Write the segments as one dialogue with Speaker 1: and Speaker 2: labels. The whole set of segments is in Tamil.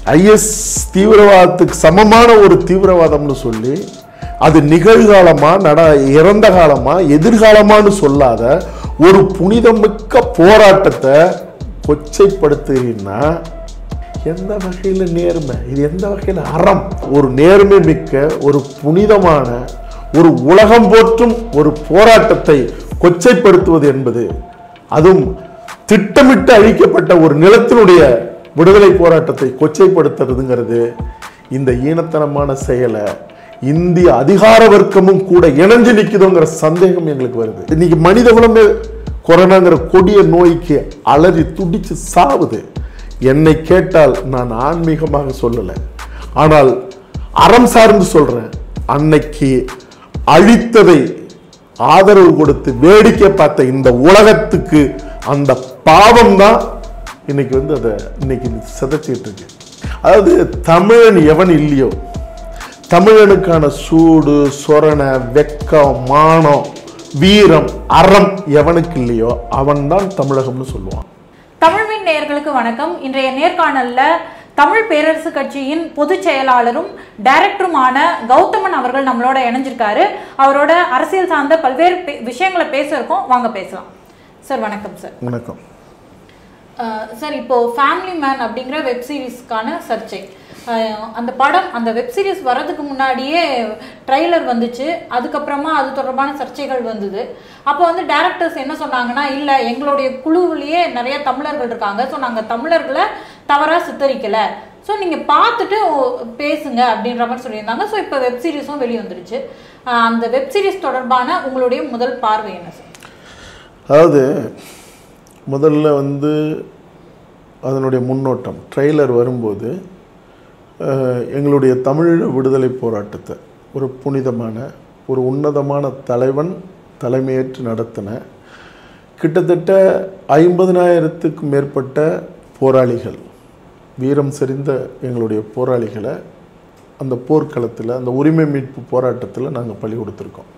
Speaker 1: ஐஎஸ் தீவிரவாதத்துக்கு சமமான ஒரு தீவிரவாதம்னு சொல்லி அது நிகழ்காலமா நட இறந்த காலமா எதிர்காலமான்னு சொல்லாத ஒரு புனிதமிக்க போராட்டத்தை கொச்சைப்படுத்துறீங்கன்னா எந்த வகையில் நேர்மை இது எந்த வகையில் அறம் ஒரு நேர்மை மிக்க ஒரு புனிதமான ஒரு உலகம் போற்றும் ஒரு போராட்டத்தை கொச்சைப்படுத்துவது என்பது அதுவும் திட்டமிட்டு அழிக்கப்பட்ட ஒரு நிலத்தினுடைய விடுதலை போராட்டத்தை கொச்சைப்படுத்துறதுங்கிறது இந்த ஈனத்தனமான செயலை இந்திய அதிகார வர்க்கமும் கூட இணைஞ்சு நிக்குதுங்கிற சந்தேகம் எங்களுக்கு வருது இன்னைக்கு மனித குலமே கொரோனாங்கிற கொடிய நோய்க்கு அலறி துடிச்சு சாவுது என்னை கேட்டால் நான் ஆன்மீகமாக சொல்லலை ஆனால் அறம் சார்ந்து சொல்றேன் அன்னைக்கு அழித்ததை ஆதரவு கொடுத்து வேடிக்கை பார்த்த இந்த உலகத்துக்கு அந்த பாவம் தான் இன்னைக்கு வந்து அதை இன்னைக்கு சிதைச்சிட்டு இருக்கு அதாவது தமிழன் எவன் இல்லையோ தமிழனுக்கான சூடு சொரணை வெக்கம் மானம் வீரம் அறம் எவனுக்கு இல்லையோ அவன்தான் தமிழகம்னு சொல்லுவான்
Speaker 2: தமிழ்மின் நேயர்களுக்கு வணக்கம் இன்றைய நேர்காணல்ல தமிழ் பேரரசு கட்சியின் பொதுச் செயலாளரும் டைரக்டருமான கௌதமன் அவர்கள் நம்மளோட இணைஞ்சிருக்காரு அவரோட அரசியல் சார்ந்த பல்வேறு பே- விஷயங்களை பேச இருக்கோம் வாங்க பேசலாம் சார் வணக்கம் சார்
Speaker 1: வணக்கம்
Speaker 2: அஹ் சார் இப்போ ஃபேமிலி மேன் அப்படிங்கிற வெப் சீரிஸ்க்கான சர்ச்சை அஹ் அந்த படம் அந்த வெப் சீரிஸ் வர்றதுக்கு முன்னாடியே ட்ரைலர் வந்துச்சு அதுக்கப்புறமா அது தொடர்பான சர்ச்சைகள் வந்தது அப்போ வந்து டேரக்டர்ஸ் என்ன சொன்னாங்கன்னா இல்லை எங்களுடைய குழுவிலேயே நிறைய தமிழர்கள் இருக்காங்க ஸோ நாங்கள் தமிழர்களை தவறாக சித்தரிக்கலை ஸோ நீங்கள் பார்த்துட்டு ஓ- பேசுங்க அப்படின்ற மாதிரி சொல்லியிருந்தாங்க ஸோ இப்போ வெப் சீரிஸும் வெளியே வந்துருச்சு அஹ் அந்த வெப் சீரிஸ் தொடர்பான உங்களுடைய முதல் பார்வை என்ன சார்
Speaker 1: அதாவது முதல்ல வந்து அதனுடைய முன்னோட்டம் ட்ரெய்லர் வரும்போது அஹ், எங்களுடைய தமிழ் விடுதலை போராட்டத்தை ஒரு புனிதமான ஒரு உன்னதமான தலைவன் தலைமையேற்று நடத்தின கிட்டத்தட்ட ஐம்பதினாயிரத்துக்கும் மேற்பட்ட போராளிகள் வீரம் செறிந்த எங்களுடைய போராளிகளை அந்த போர்க்களத்தில் அந்த உரிமை மீட்பு போராட்டத்தில் நாங்கள் பள்ளி கொடுத்துருக்கோம்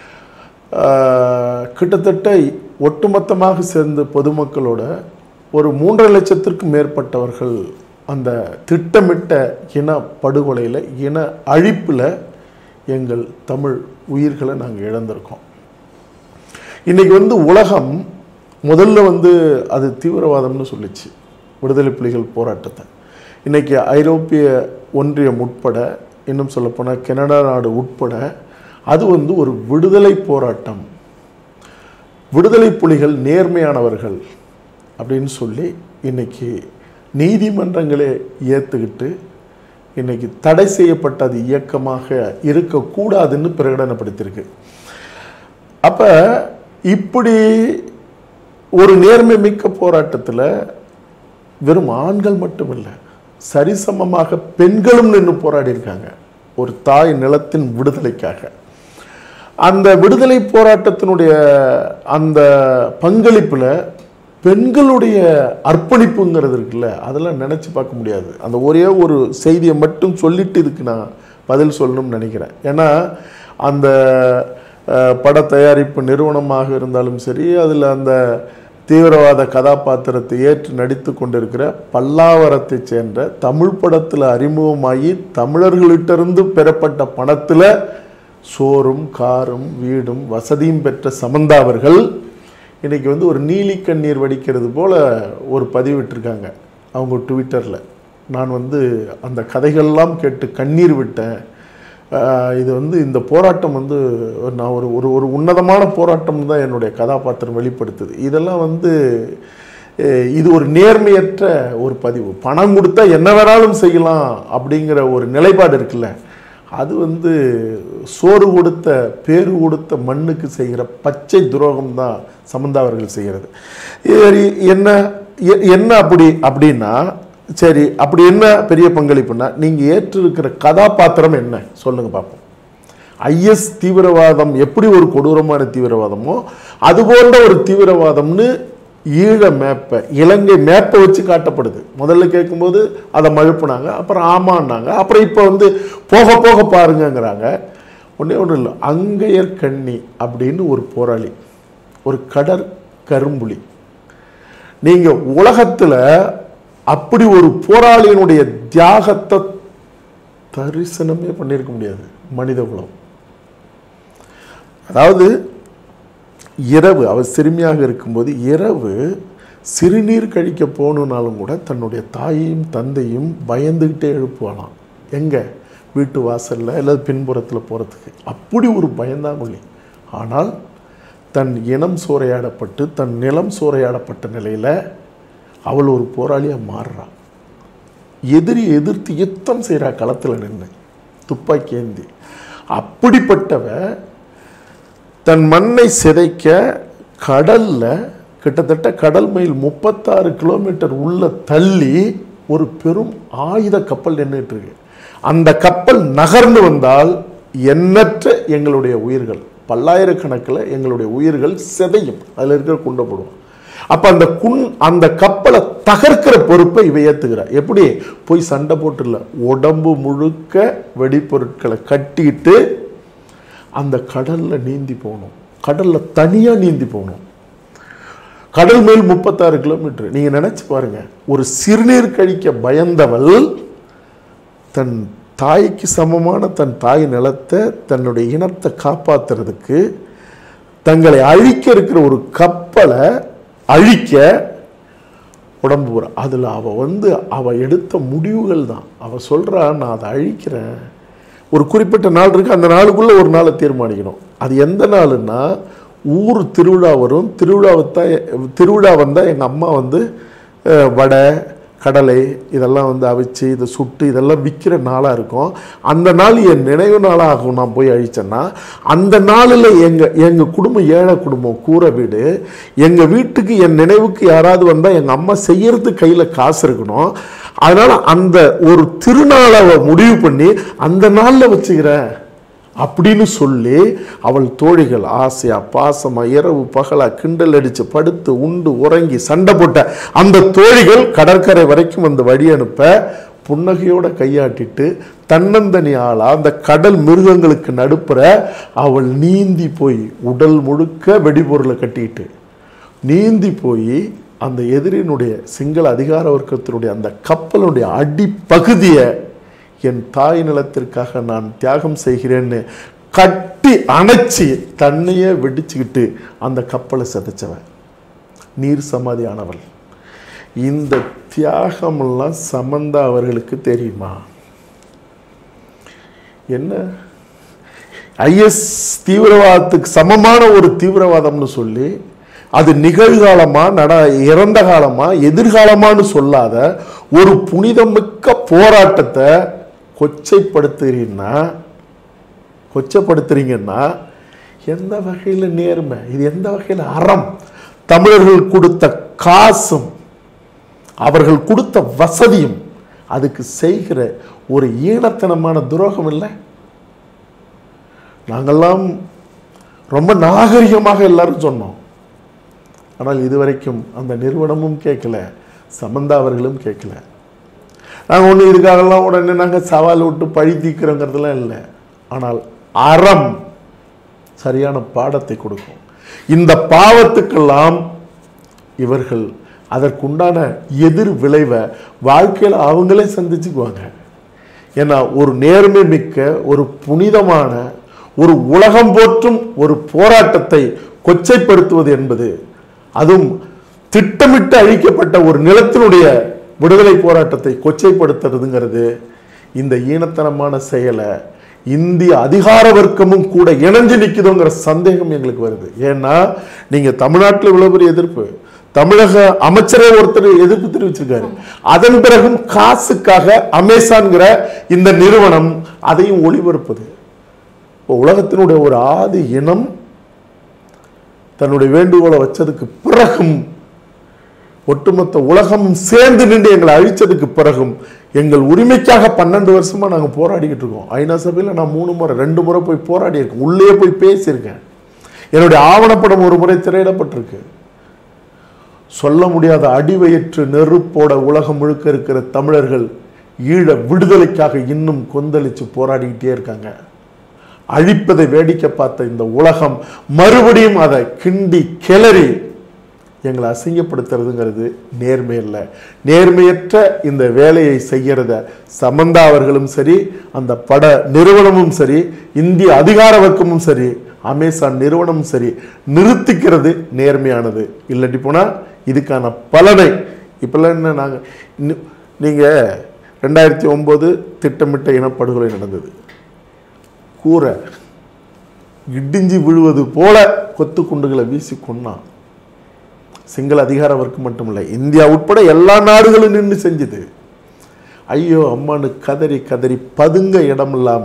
Speaker 1: ஆஹ் கிட்டத்தட்ட ஒட்டுமொத்தமாக சேர்ந்த பொதுமக்களோட ஒரு மூன்றரை லட்சத்திற்கும் மேற்பட்டவர்கள் அந்த திட்டமிட்ட இன படுகொலையில் இன அழிப்பில் எங்கள் தமிழ் உயிர்களை நாங்கள் இழந்திருக்கோம் இன்னைக்கு வந்து உலகம் முதல்ல வந்து அது தீவிரவாதம்னு சொல்லிச்சு விடுதலை புலிகள் போராட்டத்தை இன்னைக்கு ஐரோப்பிய ஒன்றியம் உட்பட இன்னும் சொல்லப்போனால் கனடா நாடு உட்பட அது வந்து ஒரு விடுதலை போராட்டம் விடுதலை புலிகள் நேர்மையானவர்கள் அப்படின்னு சொல்லி இன்னைக்கு நீதிமன்றங்களே ஏற்றுக்கிட்டு இன்னைக்கு தடை செய்யப்பட்ட அது இயக்கமாக இருக்கக்கூடாதுன்னு பிரகடனப்படுத்தியிருக்கு அப்ப இப்படி ஒரு நேர்மை மிக்க போராட்டத்தில் வெறும் ஆண்கள் மட்டும் இல்லை சரிசமமாக பெண்களும் நின்று போராடி இருக்காங்க ஒரு தாய் நிலத்தின் விடுதலைக்காக அந்த விடுதலை போராட்டத்தினுடைய அந்த பங்களிப்பில் பெண்களுடைய அர்ப்பணிப்புங்கிறது இருக்குல்ல அதெல்லாம் நினச்சி பார்க்க முடியாது அந்த ஒரே ஒரு செய்தியை மட்டும் சொல்லிட்டு இதுக்கு நான் பதில் சொல்லணும்னு நினைக்கிறேன் ஏன்னா அந்த அஹ், பட தயாரிப்பு நிறுவனமாக இருந்தாலும் சரி அதில் அந்த தீவிரவாத கதாபாத்திரத்தை ஏற்று நடித்து கொண்டிருக்கிற பல்லாவரத்தைச் சேர்ந்த தமிழ் படத்தில் அறிமுகமாகி தமிழர்களிட்டிருந்து பெறப்பட்ட பணத்தில் சோறும் காரும் வீடும் வசதியும் பெற்ற சமந்தா அவர்கள் இன்னைக்கு வந்து ஒரு நீலி கண்ணீர் வடிக்கிறது போல ஒரு பதிவிட்டிருக்காங்க அவங்க ட்விட்டரில் நான் வந்து அந்த கதைகள்லாம் கேட்டு கண்ணீர் விட்டேன் ஆஹ் இது வந்து இந்த போராட்டம் வந்து ஒரு- நான் ஒரு ஒரு ஒரு உன்னதமான போராட்டம் தான் என்னுடைய கதாபாத்திரம் வெளிப்படுத்துது இதெல்லாம் வந்து அஹ் இது ஒரு நேர்மையற்ற ஒரு பதிவு பணம் கொடுத்தா என்ன வேணாலும் செய்யலாம் அப்படிங்கிற ஒரு நிலைப்பாடு இருக்குல்ல அது வந்து சோறு கொடுத்த பேரு கொடுத்த மண்ணுக்கு செய்கிற பச்சை துரோகம் தான் சமந்தா அவர்கள் செய்கிறது இது என்ன எ- என்ன அப்படி அப்படின்னா சரி அப்படி என்ன பெரிய பங்களிப்புன்னா நீங்க ஏற்றிருக்கிற கதாபாத்திரம் என்ன சொல்லுங்க பார்ப்போம் ஐஎஸ் தீவிரவாதம் எப்படி ஒரு கொடூரமான தீவிரவாதமோ அது போன்ற ஒரு தீவிரவாதம்னு ஈழ மேப்பை இலங்கை மேப்பை வச்சு காட்டப்படுது முதல்ல கேட்கும்போது அதை மழுப்புனாங்க அப்புறம் ஆமான்னாங்க அப்புறம் இப்போ வந்து போக போக பாருங்கங்கிறாங்க ஒன்றே ஒன்றும் இல்லை அங்கையர் கண்ணி அப்படின்னு ஒரு போராளி ஒரு கடற் கரும்புலி நீங்கள் உலகத்தில் அப்படி ஒரு போராளியினுடைய தியாகத்தை தரிசனமே பண்ணியிருக்க முடியாது மனித குலம் அதாவது இரவு அவர் சிறுமியாக இருக்கும்போது இரவு சிறுநீர் கழிக்க போகணுன்னாலும் கூட தன்னுடைய தாயையும் தந்தையும் பயந்துக்கிட்டே எழுப்புவானாம் எங்கே வீட்டு வாசலில் அல்லது பின்புறத்தில் போகிறதுக்கு அப்படி ஒரு பயந்தாங்கொள்ளி ஆனால் தன் இனம் சூறையாடப்பட்டு தன் நிலம் சூறையாடப்பட்ட நிலையில் அவள் ஒரு போராளியாக மாறுறாள் எதிரி எதிர்த்து யுத்தம் செய்கிறா களத்தில் நின்று துப்பாக்கி ஏந்தி அப்படிப்பட்டவ தன் மண்ணை சிதைக்க கடல்ல கிட்டத்தட்ட கடல் மைல் முப்பத்தாறு கிலோமீட்டர் உள்ள தள்ளி ஒரு பெரும் ஆயுத கப்பல் நின்றுட்டு இருக்கு அந்த கப்பல் நகர்ந்து வந்தால் எண்ணற்ற எங்களுடைய உயிர்கள் பல்லாயிரக்கணக்கில் எங்களுடைய உயிர்கள் சிதையும் அதில் இருக்கிற குண்டப்படும் அப்ப அந்த குன் அந்த கப்பலை தகர்க்கிற பொறுப்பை இவ ஏத்துக்கிறா எப்படி போய் சண்டை போட்டுல உடம்பு முழுக்க வெடிப்பொருட்களை கட்டிட்டு அந்த கடல்ல நீந்தி போகணும் கடல்ல தனியா நீந்தி போகணும் கடல் மேல் முப்பத்தாறு கிலோமீட்டர் நீங்க நினைச்சு பாருங்க ஒரு சிறுநீர் கழிக்க பயந்தவள் தன் தாய்க்கு சமமான தன் தாய் நிலத்தை தன்னுடைய இனத்தை காப்பாத்துறதுக்கு தங்களை அழிக்க இருக்கிற ஒரு கப்பலை அழிக்க உடம்பு பூரா அதில் அவள் வந்து அவள் எடுத்த முடிவுகள் தான் அவள் சொல்கிறா நான் அதை அழிக்கிறேன் ஒரு குறிப்பிட்ட நாள் இருக்கு அந்த நாளுக்குள்ளே ஒரு நாளை தீர்மானிக்கணும் அது எந்த நாளுன்னா ஊர் திருவிழா வரும் திருவிழாவை தான் திருவிழா வந்தால் எங்கள் அம்மா வந்து அஹ், வடை கடலை இதெல்லாம் வந்து அவிச்சு இதை சுட்டு இதெல்லாம் விற்கிற நாளாக இருக்கும் அந்த நாள் என் நினைவு நாளாக ஆகும் நான் போய் அழிச்சேன்னா அந்த நாளில் எங்கள் எங்கள் குடும்பம் ஏழை குடும்பம் கூரை வீடு எங்கள் வீட்டுக்கு என் நினைவுக்கு யாராவது வந்தால் எங்கள் அம்மா செய்யறதுக்கு கையில் காசு இருக்கணும் அதனால் அந்த ஒரு திருநாளை அவ முடிவு பண்ணி அந்த நாளில் வச்சுக்கிறேன் அப்படின்னு சொல்லி அவள் தோழிகள் ஆசையா பாசமா இரவு பகலா கிண்டல் அடிச்சு படுத்து உண்டு உறங்கி சண்டை போட்ட அந்த தோழிகள் கடற்கரை வரைக்கும் வந்து வழி அனுப்ப புன்னகையோட கையாட்டிட்டு தன்னந்தனி ஆளா அந்த கடல் மிருகங்களுக்கு நடுப்புற அவள் நீந்தி போய் உடல் முழுக்க வெடிபொருளை கட்டிட்டு நீந்தி போய் அந்த எதிரினுடைய சிங்கள அதிகார வர்க்கத்தினுடைய அந்த கப்பலுடைய அடிப்பகுதியை என் தாய் நிலத்திற்காக நான் தியாகம் செய்கிறேன்னு கட்டி அணைச்சி தன்னையே வெடிச்சுக்கிட்டு அந்த கப்பலை சிதைச்சவன் நீர் சமாதியானவள் இந்த தியாகமெல்லாம் சமந்தா அவர்களுக்கு தெரியுமா என்ன ஐஎஸ் தீவிரவாதத்துக்கு சமமான ஒரு தீவிரவாதம்னு சொல்லி அது நிகழ்காலமா நட இறந்த காலமா எதிர்காலமான்னு சொல்லாத ஒரு புனிதமிக்க போராட்டத்தை கொச்சைப்படுத்துறீங்கன்னா கொச்சைப்படுத்துறீங்கன்னா எந்த வகையில் நேர்மை இது எந்த வகையில் அறம் தமிழர்கள் கொடுத்த காசும் அவர்கள் கொடுத்த வசதியும் அதுக்கு செய்கிற ஒரு ஈனத்தனமான துரோகம் இல்லை நாங்கெல்லாம் ரொம்ப நாகரிகமாக எல்லாரும் சொன்னோம் ஆனால் இதுவரைக்கும் அந்த நிறுவனமும் கேட்கல சமந்தா அவர்களும் கேட்கல நாங்கள் ஒன்றும் இதுக்காகலாம் உடனே நாங்கள் சவால் விட்டு பழி தீக்கிறோங்கிறதுலாம் இல்லை ஆனால் அறம் சரியான பாடத்தை கொடுக்கும் இந்த பாவத்துக்கெல்லாம் இவர்கள் அதற்குண்டான எதிர் விளைவை வாழ்க்கையில் அவங்களே சந்திச்சுக்குவாங்க ஏன்னா ஒரு நேர்மை மிக்க ஒரு புனிதமான ஒரு உலகம் போற்றும் ஒரு போராட்டத்தை கொச்சைப்படுத்துவது என்பது அதுவும் திட்டமிட்டு அழிக்கப்பட்ட ஒரு நிலத்தினுடைய விடுதலை போராட்டத்தை கொச்சைப்படுத்துறதுங்கிறது இந்த ஈனத்தனமான செயலை இந்திய அதிகார வர்க்கமும் கூட இணைஞ்சு நிக்குதுங்கிற சந்தேகம் எங்களுக்கு வருது ஏன்னா நீங்க தமிழ்நாட்டில் இவ்வளவு பெரிய எதிர்ப்பு தமிழக அமைச்சரே ஒருத்தர் எதிர்ப்பு தெரிவிச்சிருக்காரு அதன் பிறகும் காசுக்காக அமேசான்கிற இந்த நிறுவனம் அதையும் ஒளிபரப்புது இப்போ உலகத்தினுடைய ஒரு ஆதி இனம் தன்னுடைய வேண்டுகோளை வச்சதுக்கு பிறகும் ஒட்டுமொத்த உலகமும் சேர்ந்து நின்று எங்களை அழிச்சதுக்கு பிறகும் எங்கள் உரிமைக்காக பன்னெண்டு வருஷமா நாங்கள் போராடிக்கிட்டு இருக்கோம் ஐநா சபையில் நான் மூணு முறை ரெண்டு முறை போய் போராடி இருக்கேன் உள்ளே போய் பேசியிருக்கேன் என்னுடைய ஆவணப்படம் ஒரு முறை திரையிடப்பட்டிருக்கு சொல்ல முடியாத அடிவயிற்று நெருப்போட உலகம் முழுக்க இருக்கிற தமிழர்கள் ஈழ விடுதலைக்காக இன்னும் கொந்தளிச்சு போராடிக்கிட்டே இருக்காங்க அழிப்பதை வேடிக்கை பார்த்த இந்த உலகம் மறுபடியும் அதை கிண்டி கிளறி எங்களை அசிங்கப்படுத்துறதுங்கிறது நேர்மை இல்லை நேர்மையற்ற இந்த வேலையை செய்கிறத சமந்தா அவர்களும் சரி அந்த பட நிறுவனமும் சரி இந்திய அதிகார வர்க்கமும் சரி அமேசான் நிறுவனமும் சரி நிறுத்திக்கிறது நேர்மையானது இல்லாட்டி போனால் இதுக்கான பலனை இப்போல்லாம் என்ன நாங்கள் நீங்கள் ரெண்டாயிரத்தி ஒம்பது திட்டமிட்ட இனப்படுகொலை நடந்தது கூரை இடிஞ்சு விழுவது போல கொத்து குண்டுகளை வீசி கொன்னான் சிங்கள அதிகார வர்க்கம் மட்டுமில்லை இந்தியா உட்பட எல்லா நாடுகளும் நின்று செஞ்சுது ஐயோ அம்மானு கதறி கதறி பதுங்க இடம் இல்லாம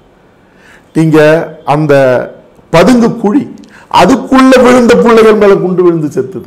Speaker 1: நீங்க அந்த பதுங்கு குழி அதுக்குள்ள விழுந்த பிள்ளைகள் மேல குண்டு விழுந்து செத்துது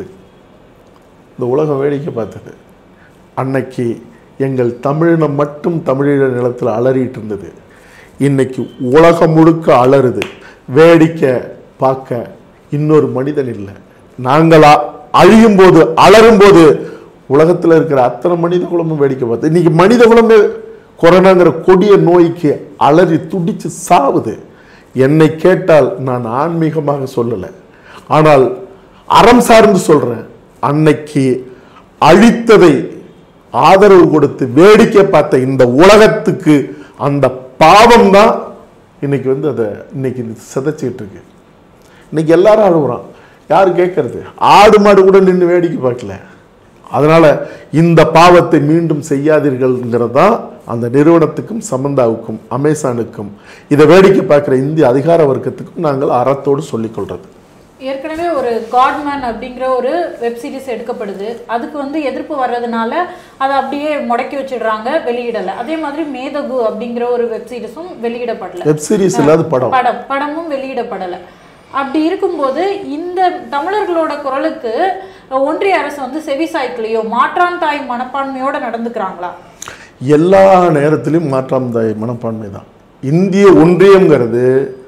Speaker 1: இந்த உலகம் வேடிக்கை பார்த்தது அன்னைக்கு எங்கள் தமிழினம் மட்டும் தமிழீழ நிலத்தில் அலறிட்டு இருந்தது இன்னைக்கு உலகம் முழுக்க அலறுது வேடிக்கை பார்க்க இன்னொரு மனிதன் இல்லை நாங்கள் அ- அழியும் போது அலறும் போது உலகத்தில் இருக்கிற அத்தனை மனித குலமும் வேடிக்கை பார்த்து இன்னைக்கு மனித குலமே கொரோனாங்கிற கொடிய நோய்க்கு அலறி துடிச்சு சாவுது என்னை கேட்டால் நான் ஆன்மீகமாக சொல்லலை ஆனால் அறம் சார்ந்து சொல்றேன் அன்னைக்கு அழித்ததை ஆதரவு கொடுத்து வேடிக்கை பார்த்த இந்த உலகத்துக்கு அந்த பாவம் தான் இன்னைக்கு வந்து அதை இன்னைக்கு சிதைச்சிக்கிட்டு இருக்கு இன்னைக்கு எல்லாரும் அழுகுறான் யாரு கேட்கறது ஆடு மாடு கூட நின்று வேடிக்கை பார்க்கல அதனால இந்த பாவத்தை மீண்டும் செய்யாதீர்கள்ங்கிறது தான் அந்த நிறுவனத்துக்கும் சமந்தாவுக்கும் அமேசானுக்கும் இதை வேடிக்கை பார்க்குற இந்திய அதிகார வர்க்கத்துக்கும் நாங்கள் அறத்தோடு சொல்லிக்கொள்றது
Speaker 2: ஏற்கனவே ஒரு காட்மேன் அப்படிங்கிற ஒரு வெப் சீரிஸ் எடுக்கப்படுது அதுக்கு வந்து எதிர்ப்பு வர்றதுனால அதை அப்படியே முடக்கி வச்சிடுறாங்க வெளியிடல அதே மாதிரி மேதகு அப்படிங்கிற ஒரு வெப் சீரிஸும் வெளியிடப்படல
Speaker 1: வெப் சீரிஸ் இல்லாத படம்
Speaker 2: படம் படமும் வெளியிடப்படல அப்படி இருக்கும்போது இந்த தமிழர்களோட குரலுக்கு ஒன்றிய அரசு வந்து செவிசாய்க்கலையோ மாற்றான் தாய் மனப்பான்மையோட நடந்துக்கிறாங்களா
Speaker 1: எல்லா நேரத்திலும் மாற்றாம் தாய் மனப்பான்மை தான் இந்திய ஒன்றியம்ங்கிறது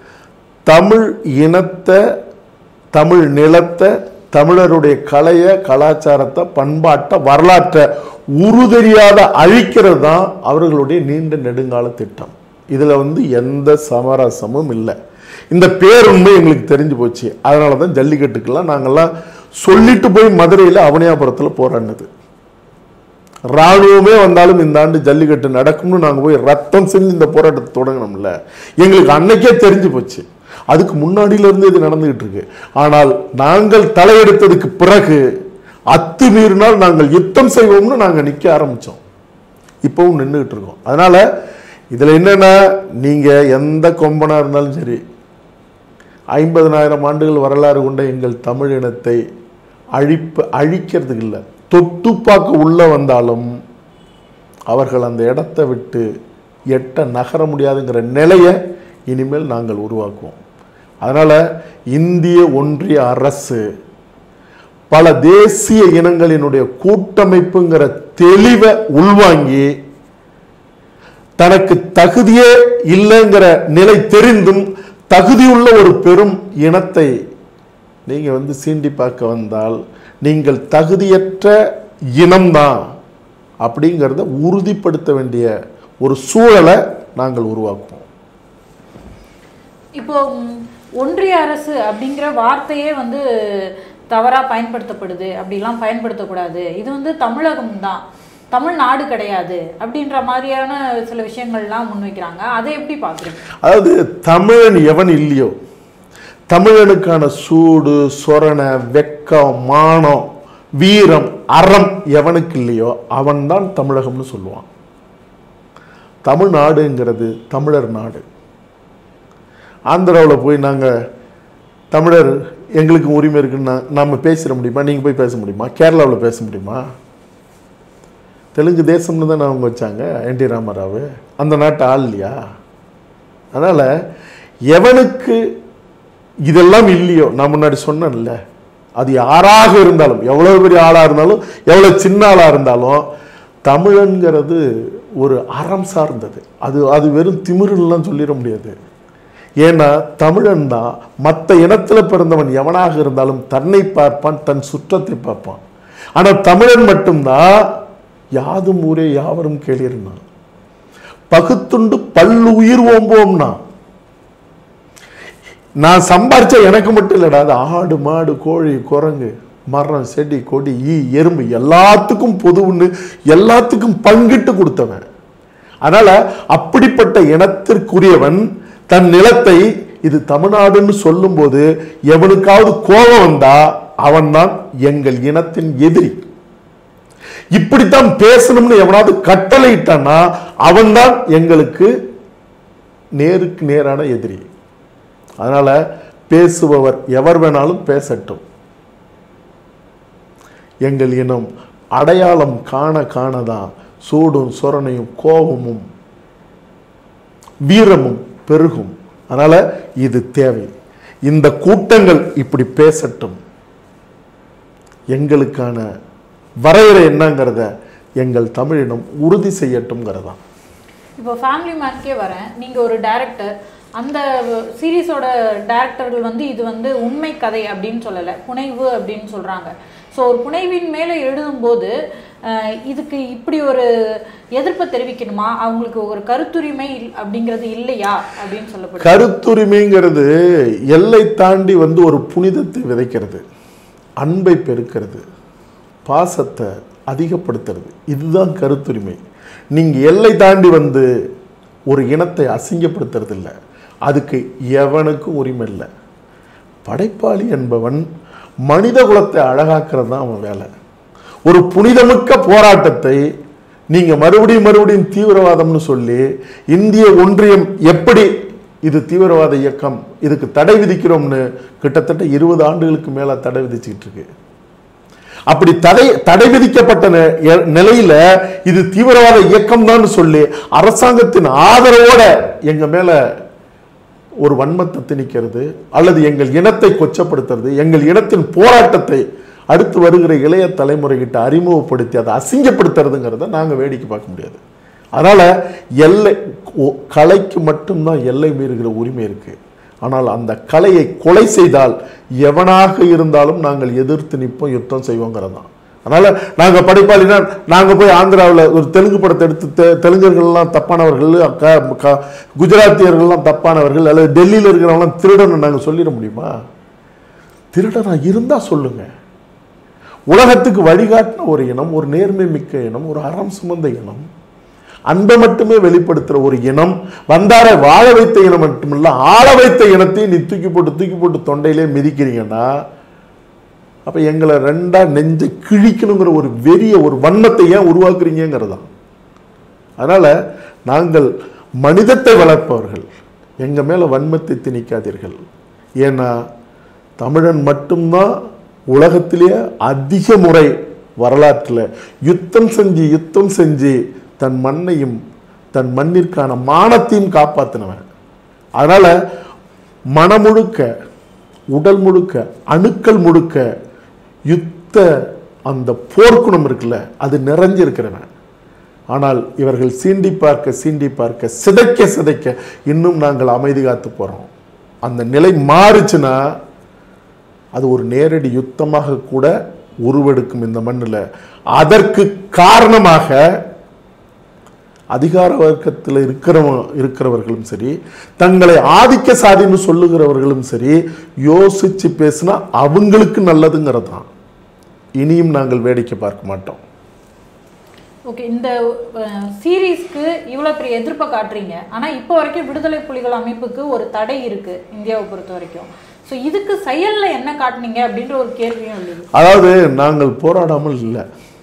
Speaker 1: தமிழ் இனத்தை தமிழ் நிலத்தை தமிழருடைய கலைய கலாச்சாரத்தை பண்பாட்டை வரலாற்றை உருதெரியாத அழிக்கிறது தான் அவர்களுடைய நீண்ட நெடுங்கால திட்டம் இதுல வந்து எந்த சமரசமும் இல்லை இந்த பேருண்மை எங்களுக்கு தெரிஞ்சு போச்சு அதனால தான் ஜல்லிக்கட்டுக்கெல்லாம் நாங்கெல்லாம் சொல்லிட்டு போய் மதுரையில் அவனியாபுரத்தில் போராடினது ராணுவமே வந்தாலும் இந்த ஆண்டு ஜல்லிக்கட்டு நடக்கும்னு நாங்கள் போய் ரத்தம் செஞ்சு இந்த போராட்டத்தை தொடங்கினோம்ல எங்களுக்கு அன்னைக்கே தெரிஞ்சு போச்சு அதுக்கு முன்னாடியில இருந்து இது நடந்துகிட்டு இருக்கு ஆனால் நாங்கள் தலையெடுத்ததுக்கு பிறகு அத்துமீறினால் நாங்கள் யுத்தம் செய்வோம்னு நாங்கள் நிற்க ஆரம்பிச்சோம் இப்பவும் நின்றுகிட்டு இருக்கோம் அதனால இதுல என்னன்னா நீங்க எந்த கொம்பனா இருந்தாலும் சரி ஐம்பதனாயிரம் ஆண்டுகள் வரலாறு கொண்ட எங்கள் தமிழ் இனத்தை அழிப்பு அழிக்கிறதுக்கு இல்லை தொட்டு பார்க்க உள்ள வந்தாலும் அவர்கள் அந்த இடத்தை விட்டு எட்ட நகர முடியாதுங்கிற நிலையை இனிமேல் நாங்கள் உருவாக்குவோம் அதனால இந்திய ஒன்றிய அரசு பல தேசிய இனங்களினுடைய கூட்டமைப்புங்கிற தெளிவை உள்வாங்கி தனக்கு தகுதியே இல்லைங்கிற நிலை தெரிந்தும் தகுதியுள்ள ஒரு பெரும் இனத்தை நீங்க வந்து சீண்டி பார்க்க வந்தால் நீங்கள் தகுதியற்ற இனம்தான் அப்படிங்கிறத உறுதிப்படுத்த வேண்டிய ஒரு சூழலை நாங்கள் உருவாக்குவோம்
Speaker 2: இப்போ ம், ஒன்றிய அரசு அப்படிங்கிற வார்த்தையே வந்து தவறா பயன்படுத்தப்படுது அப்படிலாம் பயன்படுத்தக்கூடாது இது வந்து தமிழகம் தான் தமிழ்நாடு கிடையாது அப்படின்ற மாதிரியான சில விஷயங்கள்லாம் முன்வைக்கிறாங்க அதை எப்படி பார்க்குறீங்க
Speaker 1: அதாவது தமிழன் எவன் இல்லையோ தமிழனுக்கான சூடு சொரணை வெக்கம் மானம் வீரம் அறம் எவனுக்கு இல்லையோ அவன்தான் தமிழகம்னு சொல்லுவான் தமிழ்நாடுங்கிறது தமிழர் நாடு ஆந்திராவில் போய் நாங்கள் தமிழர் எங்களுக்கு உரிமை இருக்குன்னு நம்ம பேசிட முடியுமா நீங்கள் போய் பேச முடியுமா கேரளாவில் பேச முடியுமா தெலுங்கு தேசம்னு தானே அவங்க வச்சாங்க என் டி ராமராவ் அந்த நாட்டு ஆள் இல்லையா அதனால் எவனுக்கு இதெல்லாம் இல்லையோ நான் முன்னாடி சொன்னேன்ல அது யாராக இருந்தாலும் எவ்வளோ பெரிய ஆளாக இருந்தாலும் எவ்வளோ சின்ன ஆளாக இருந்தாலும் தமிழன்கிறது ஒரு அறம் சார்ந்தது அது அது வெறும் திமிருலாம் சொல்லிட முடியாது ஏன்னா தமிழன் தான் மற்ற இனத்தில் பிறந்தவன் எவனாக இருந்தாலும் தன்னை பார்ப்பான் தன் சுற்றத்தை பார்ப்பான் ஆனால் தமிழன் மட்டும்தான் யாதும் ஊரே யாவரும் கேளிர்னா பகுத்துண்டு பல்லு உயிர் ஓம்போம்னா நான் சம்பாரிச்ச எனக்கு மட்டும் இல்லடா அது ஆடு மாடு கோழி குரங்கு மரம் செடி கொடி ஈ எறும்பு எல்லாத்துக்கும் பொதுவுன்னு எல்லாத்துக்கும் பங்கிட்டு கொடுத்தவன் அதனால அப்படிப்பட்ட இனத்திற்குரியவன் தன் நிலத்தை இது தமிழ்நாடுன்னு சொல்லும்போது எவனுக்காவது கோபம் வந்தா அவன்தான் எங்கள் இனத்தின் எதிரி இப்படித்தான் பேசணும்னு எவனாவது கட்டளையிட்டான்னா அவன்தான் எங்களுக்கு நேருக்கு நேரான எதிரி அதனால பேசுபவர் எவர் வேணாலும் பேசட்டும் எங்கள் இனம் அடையாளம் காண காணதான் சூடும் சொரணையும் கோபமும் வீரமும் பெருகும் அதனால இது தேவை இந்த கூட்டங்கள் இப்படி பேசட்டும் எங்களுக்கான வரையறை என்னங்கிறத எங்கள் தமிழினம் உறுதி செய்யட்டும்ங்கிறதான்
Speaker 2: இப்போ ஃபேமிலி மேன்க்கே வரேன் நீங்கள் ஒரு டைரக்டர் அந்த சீரீஸோட டைரக்டர்கள் வந்து இது வந்து உண்மை கதை அப்படின்னு சொல்லலை புனைவு அப்படின்னு சொல்கிறாங்க ஸோ ஒரு புனைவின் மேலே எழுதும்போது அஹ், இதுக்கு இப்படி ஒரு எதிர்ப்பை தெரிவிக்கணுமா அவங்களுக்கு ஒரு கருத்துரிமை இல்- அப்படிங்கிறது இல்லையா அப்படின்னு சொல்லப்படுது
Speaker 1: கருத்துரிமைங்கிறது எல்லை தாண்டி வந்து ஒரு புனிதத்தை விதைக்கிறது அன்பை பெருக்கிறது பாசத்தை அதிகப்படுத்துறது இதுதான் கருத்துரிமை நீங்க எல்லை தாண்டி வந்து ஒரு இனத்தை அசிங்கப்படுத்துறது இல்லை அதுக்கு எவனுக்கும் உரிமை இல்லை படைப்பாளி என்பவன் மனித குலத்தை அழகாக்குறது தான் அவன் வேலை ஒரு புனிதமிக்க போராட்டத்தை நீங்க மறுபடியும் மறுபடியும் தீவிரவாதம்னு சொல்லி இந்திய ஒன்றியம் எப்படி இது தீவிரவாத இயக்கம் இதுக்கு தடை விதிக்கிறோம்னு கிட்டத்தட்ட இருபது ஆண்டுகளுக்கு மேல தடை விதிச்சுக்கிட்டு இருக்கு அப்படி தடை தடை விதிக்கப்பட்ட நி- எ- நிலையில இது தீவிரவாத இயக்கம் தான் சொல்லி அரசாங்கத்தின் ஆதரவோட எங்க மேல ஒரு வன்மத்தை திணிக்கிறது அல்லது எங்கள் இனத்தை கொச்சப்படுத்துறது எங்கள் இனத்தின் போராட்டத்தை அடுத்து வருகிற இளைய தலைமுறைகிட்ட அறிமுகப்படுத்தி அதை அசிங்கப்படுத்துறதுங்கிறத நாங்க வேடிக்கை பார்க்க முடியாது அதனால எல்லை ஒ- கலைக்கு மட்டும்தான் எல்லை மீறுகிற உரிமை இருக்கு ஆனால் அந்த கலையை கொலை செய்தால் எவனாக இருந்தாலும் நாங்கள் எதிர்த்து நிற்போம் யுத்தம் செய்வோங்கிறது தான் அதனால நாங்க படைப்பாளினா நாங்க போய் ஆந்திராவில் ஒரு தெலுங்கு படத்தை எடுத்து தெ- தெலுங்கர்கள்லாம் தப்பானவர்கள் க- க- குஜராத்தியர்கள்லாம் தப்பானவர்கள் அல்லது டெல்லியில் இருக்கிறவங்களாம் திருடன்னு நாங்க சொல்லிட முடியுமா திருடனா இருந்தா சொல்லுங்க உலகத்துக்கு வழிகாட்டின ஒரு இனம் ஒரு நேர்மை மிக்க இனம் ஒரு அறம் சுமந்த இனம் அன்பை மட்டுமே வெளிப்படுத்துற ஒரு இனம் வந்தாரை வாழ வைத்த இனம் மட்டுமில்ல ஆள வைத்த இனத்தையும் நீ தூக்கி போட்டு தூக்கி போட்டு தொண்டையிலே மிதிக்கிறீங்கன்னா அப்ப எங்களை ரெண்டா நெஞ்ச கிழிக்கணுங்கிற ஒரு வெறிய ஒரு வண்ணத்தை ஏன் உருவாக்குறீங்கிறது தான் அதனால நாங்கள் மனிதத்தை வளர்ப்பவர்கள் எங்க மேல வன்மத்தை திணிக்காதீர்கள் ஏன்னா தமிழன் மட்டும்தான் உலகத்திலேயே அதிக முறை வரலாற்றில் யுத்தம் செஞ்சு யுத்தம் செஞ்சு தன் மண்ணையும் தன் மண்ணிற்கான மானத்தையும் காப்பாத்தினவன் அதனால மனமுழுக்க உடல் முழுக்க அணுக்கள் முழுக்க யுத்த அந்த போர்க்குணம் இருக்குல்ல அது நிறைஞ்சிருக்கிறவன் ஆனால் இவர்கள் சீண்டி பார்க்க சீண்டி பார்க்க சிதைக்க சிதைக்க இன்னும் நாங்கள் அமைதி காத்து போறோம் அந்த நிலை மாறுச்சுன்னா அது ஒரு நேரடி யுத்தமாக கூட உருவெடுக்கும் இந்த மண்ணில் அதற்கு காரணமாக அதிகார வர்க்கத்தில் இருக்கிறவங்க இருக்கிறவர்களும் சரி தங்களை ஆதிக்க சாதின்னு சொல்லுகிறவர்களும் சரி யோசிச்சு பேசினா அவங்களுக்கு நல்லதுங்கிறது தான் இனியும் நாங்கள் வேடிக்கை பார்க்க மாட்டோம்
Speaker 2: ஓகே இந்த சீரீஸ்க்கு இவ்வளோ பெரிய எதிர்ப்பை காட்டுறீங்க ஆனால் இப்போ வரைக்கும் விடுதலை புலிகள் அமைப்புக்கு ஒரு தடை இருக்கு இந்தியாவை பொறுத்த வரைக்கும் ஸோ இதுக்கு செயலில் என்ன காட்டுனீங்க அப்படின்ற ஒரு கேள்வியும் எழுது
Speaker 1: அதாவது நாங்கள் போராடாமல் இல்லை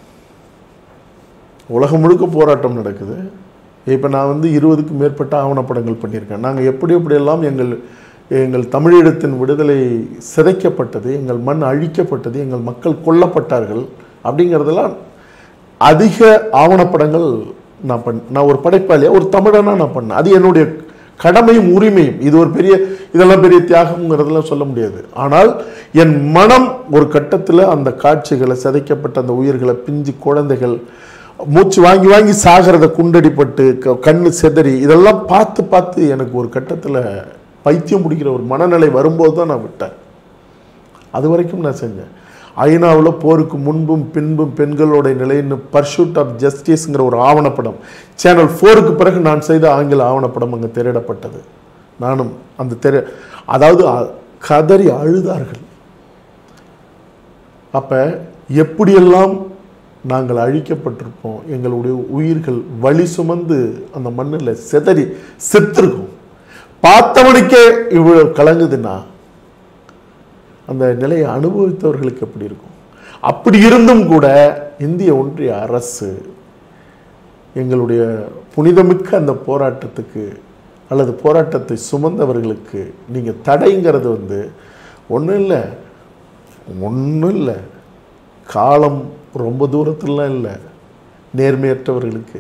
Speaker 1: உலகம் முழுக்க போராட்டம் நடக்குது இப்போ நான் வந்து இருபதுக்கும் மேற்பட்ட ஆவணப்படங்கள் பண்ணியிருக்கேன் நாங்கள் எப்படி எப்படியெல்லாம் எங்கள் எங்கள் தமிழீழத்தின் விடுதலை சிதைக்கப்பட்டது எங்கள் மண் அழிக்கப்பட்டது எங்கள் மக்கள் கொல்லப்பட்டார்கள் அப்படிங்கிறதெல்லாம் அதிக ஆவணப்படங்கள் நான் பண் நான் ஒரு படைப்பாளியா ஒரு தமிழனா நான் பண்ணேன் அது என்னுடைய கடமையும் உரிமையும் இது ஒரு பெரிய இதெல்லாம் பெரிய தியாகம்ங்கிறதெல்லாம் சொல்ல முடியாது ஆனால் என் மனம் ஒரு கட்டத்தில் அந்த காட்சிகளை சிதைக்கப்பட்ட அந்த உயிர்களை பிஞ்சு குழந்தைகள் மூச்சு வாங்கி வாங்கி சாகிறத குண்டடிப்பட்டு க- கண்ணு செதறி இதெல்லாம் பார்த்து பார்த்து எனக்கு ஒரு கட்டத்தில் பைத்தியம் பிடிக்கிற ஒரு மனநிலை வரும்போது தான் நான் விட்டேன் அது வரைக்கும் நான் செஞ்சேன் ஐநாவில் போருக்கு முன்பும் பின்பும் பெண்களோட நிலைன்னு பர்சூட் ஆஃப் ஜஸ்டிஸ்ங்கிற ஒரு ஆவணப்படம் சேனல் ஃபோருக்கு பிறகு நான் செய்த ஆங்கில ஆவணப்படம் அங்கே திரையிடப்பட்டது நானும் அந்த திரை அதாவது அ- கதறி அழுதார்கள் அப்போ எப்படியெல்லாம் நாங்கள் அழிக்கப்பட்டிருப்போம் எங்களுடைய உயிர்கள் வழி சுமந்து அந்த மண்ணில் சிதறி செத்துருக்கும் பார்த்தவனுக்கே இவ்வளவு கலங்குதுன்னா அந்த நிலையை அனுபவித்தவர்களுக்கு எப்படி இருக்கும் அப்படி இருந்தும் கூட இந்திய ஒன்றிய அரசு எங்களுடைய புனிதமிக்க அந்த போராட்டத்துக்கு அல்லது போராட்டத்தை சுமந்தவர்களுக்கு நீங்கள் தடைங்கிறது வந்து ஒன்றும் இல்லை ஒன்றும் இல்லை காலம் ரொம்ப தூரத்துலலாம் இல்லை நேர்மையற்றவர்களுக்கு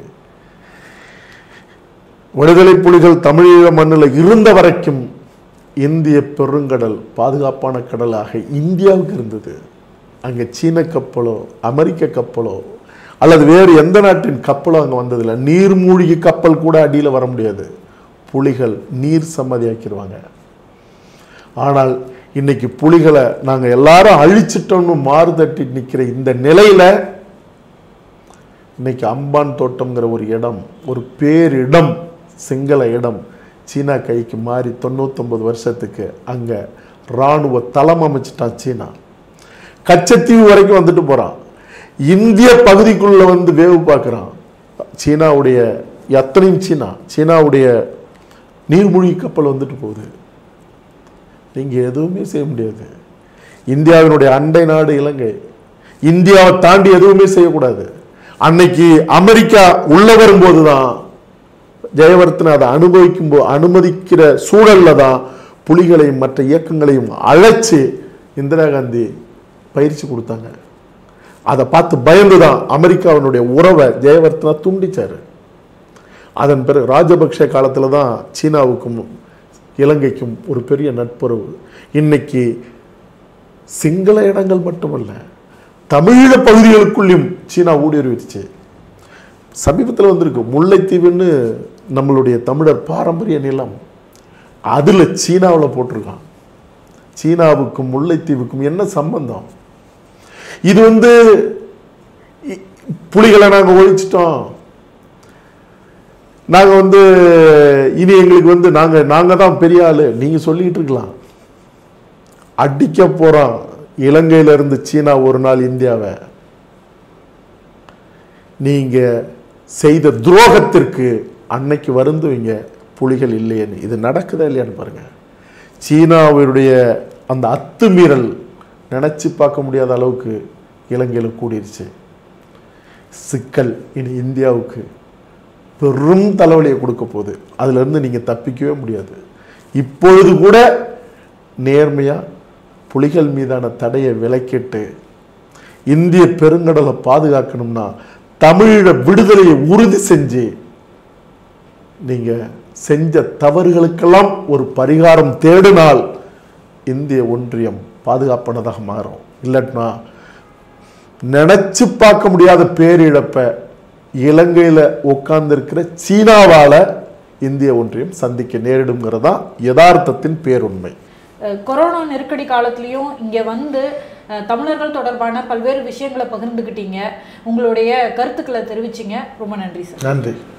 Speaker 1: விடுதலை புலிகள் தமிழீழ மண்ணில் இருந்த வரைக்கும் இந்திய பெருங்கடல் பாதுகாப்பான கடலாக இந்தியாவுக்கு இருந்தது அங்கே சீன கப்பலோ அமெரிக்க கப்பலோ அல்லது வேறு எந்த நாட்டின் கப்பலோ அங்கே வந்ததில்லை நீர்மூழ்கி கப்பல் கூட அடியில் வர முடியாது புலிகள் நீர் சம்மதியாக்கிடுவாங்க ஆனால் இன்னைக்கு புலிகளை நாங்கள் எல்லாரும் அழிச்சிட்டோம்னு மாறுதட்டி நிற்கிற இந்த நிலையில இன்னைக்கு அம்பான் தோட்டம்ங்கிற ஒரு இடம் ஒரு பேரிடம் சிங்கள இடம் சீனா கைக்கு மாறி தொண்ணூத்தொன்பது வருஷத்துக்கு அங்கே இராணுவ தளம் அமைச்சிட்டான் சீனா கச்சத்தீவு வரைக்கும் வந்துட்டு போகிறான் இந்திய பகுதிக்குள்ள வந்து வேவு பார்க்குறான் சீனாவுடைய எத்தனையும் சீனா சீனாவுடைய நீர்மூழ்கி கப்பல் வந்துட்டு போகுது நீங்கள் எதுவுமே செய்ய முடியாது இந்தியாவினுடைய அண்டை நாடு இலங்கை இந்தியாவை தாண்டி எதுவுமே செய்யக்கூடாது அன்னைக்கு அமெரிக்கா உள்ள வரும்போது தான் ஜெயவர்த்தனை அதை அனுபவிக்கும் போ அனுமதிக்கிற சூழல்ல தான் புலிகளையும் மற்ற இயக்கங்களையும் அழைச்சு இந்திரா காந்தி பயிற்சி கொடுத்தாங்க அதை பார்த்து பயந்து தான் அமெரிக்காவினுடைய உறவை ஜெயவர்த்தனா துண்டிச்சாரு அதன் பிறகு ராஜபக்ஷ காலத்தில் தான் சீனாவுக்கும் இலங்கைக்கும் ஒரு பெரிய நட்புறவு இன்னைக்கு சிங்கள இடங்கள் மட்டுமல்ல தமிழீழ பகுதிகளுக்குள்ளேயும் சீனா ஊடுருவிடுச்சு சமீபத்தில் வந்திருக்கு முல்லைத்தீவுன்னு நம்மளுடைய தமிழர் பாரம்பரிய நிலம் அதில் சீனாவில் போட்டிருக்கான் சீனாவுக்கும் முல்லைத்தீவுக்கும் என்ன சம்பந்தம் இது வந்து இ- புலிகளை நாங்கள் ஒழிச்சிட்டோம் நாங்கள் வந்து இனி எங்களுக்கு வந்து நாங்கள் நாங்கள் தான் பெரிய ஆளு நீங்கள் சொல்லிட்டு இருக்கலாம் அடிக்க போகிறோம் இலங்கையில இருந்து சீனா ஒரு நாள் இந்தியாவை நீங்கள் செய்த துரோகத்திற்கு அன்னைக்கு வருந்துவீங்க புலிகள் இல்லையேன்னு இது நடக்குதா இல்லையான்னு பாருங்க சீனாவுடைய அந்த அத்துமீறல் நினச்சி பார்க்க முடியாத அளவுக்கு இலங்கையில் கூடிருச்சு சிக்கல் இனி இந்தியாவுக்கு பெரும் தலைவலியை கொடுக்க போகுது அதிலிருந்து நீங்கள் தப்பிக்கவே முடியாது இப்பொழுது கூட நேர்மையாக புலிகள் மீதான தடையை விலக்கிட்டு இந்திய பெருங்கடலை பாதுகாக்கணும்னா தமிழீழ விடுதலையை உறுதி செஞ்சு நீங்க செஞ்ச தவறுகளுக்கெல்லாம் ஒரு பரிகாரம் தேடினால் இந்திய ஒன்றியம் பாதுகாப்பானதாக மாறும் இல்லட்னா நினைச்சு பார்க்க முடியாத பேரிழப்பை இலங்கையில உட்கார்ந்திருக்கிற சீனாவால இந்திய ஒன்றியம் சந்திக்க நேரிடுங்கிறதா யதார்த்தத்தின் பேருண்மை
Speaker 2: அஹ் கொரோனா நெருக்கடி காலத்துலயும் இங்க வந்து அஹ், தமிழர்கள் தொடர்பான பல்வேறு விஷயங்களை பகிர்ந்துக்கிட்டீங்க உங்களுடைய கருத்துக்களை தெரிவிச்சீங்க ரொம்ப நன்றி சார்
Speaker 1: நன்றி